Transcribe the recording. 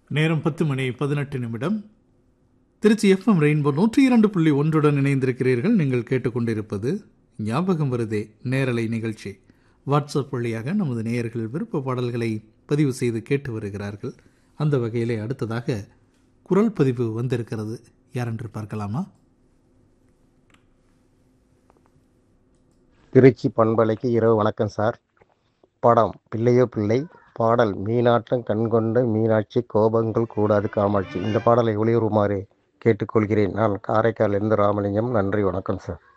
நேரம் பத்து மணி பதினெட்டு நிமிடம் திருச்சி எஃப்எம் ரெயின்போ நூற்றி இரண்டு புள்ளி ஒன்றுடன் இணைந்திருக்கிறீர்கள் நீங்கள் கேட்டுக்கொண்டிருப்பது ஞாபகம் வருதே நேரலை நிகழ்ச்சி வாட்ஸ்அப் வழியாக நமது நேயர்கள் விருப்ப பாடல்களை பதிவு செய்து கேட்டு வருகிறார்கள் அந்த வகையிலே அடுத்ததாக குரல் பதிவு வந்திருக்கிறது யாரென்று பார்க்கலாமா திருச்சி பண்பலைக்கு இரவு வணக்கம் சார் படம் பிள்ளையோ பிள்ளை பாடல் மீனாட்டம் கண்கொண்ட மீனாட்சி கோபங்கள் கூடாது காமாட்சி இந்த பாடலை ஒளியுறுமாறு கேட்டுக்கொள்கிறேன் நான் காரைக்காலிலிருந்து ராமலிங்கம் நன்றி வணக்கம் சார்